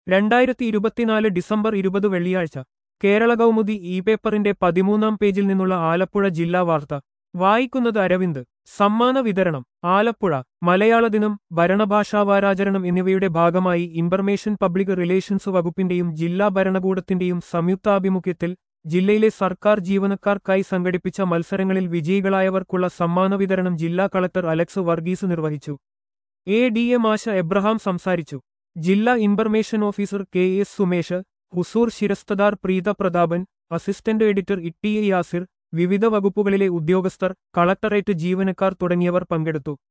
രണ്ടായിരത്തി ഇരുപത്തിനാല് ഡിസംബർ ഇരുപത് വെള്ളിയാഴ്ച കേരള കൗമുദി ഇ പേപ്പറിന്റെ പതിമൂന്നാം പേജിൽ നിന്നുള്ള ആലപ്പുഴ ജില്ലാ വാർത്ത വായിക്കുന്നത് അരവിന്ദ് സമ്മാന വിതരണം ആലപ്പുഴ മലയാള ദിനം ഭരണഭാഷാവാരാചരണം എന്നിവയുടെ ഭാഗമായി ഇൻഫർമേഷൻ പബ്ലിക് റിലേഷൻസ് വകുപ്പിന്റെയും ജില്ലാ ഭരണകൂടത്തിന്റെയും സംയുക്താഭിമുഖ്യത്തിൽ ജില്ലയിലെ സർക്കാർ ജീവനക്കാർക്കായി സംഘടിപ്പിച്ച മത്സരങ്ങളിൽ വിജയികളായവർക്കുള്ള സമ്മാന വിതരണം ജില്ലാ കളക്ടർ അലക്സ് വർഗീസ് നിർവഹിച്ചു A D M Asha Abraham സംസാരിച്ചു ജില്ലാ information officer K S Sumesh ഹുസൂർ ശിരസ്തദാർ Preetha Prathapan assistant editor Itty A Yasir വിവിധ വകുപ്പുകളിലെ ഉദ്യോഗസ്ഥർ കളക്ടറേറ്റ് ജീവനക്കാർ തുടങ്ങിയവർ പങ്കെടുത്തു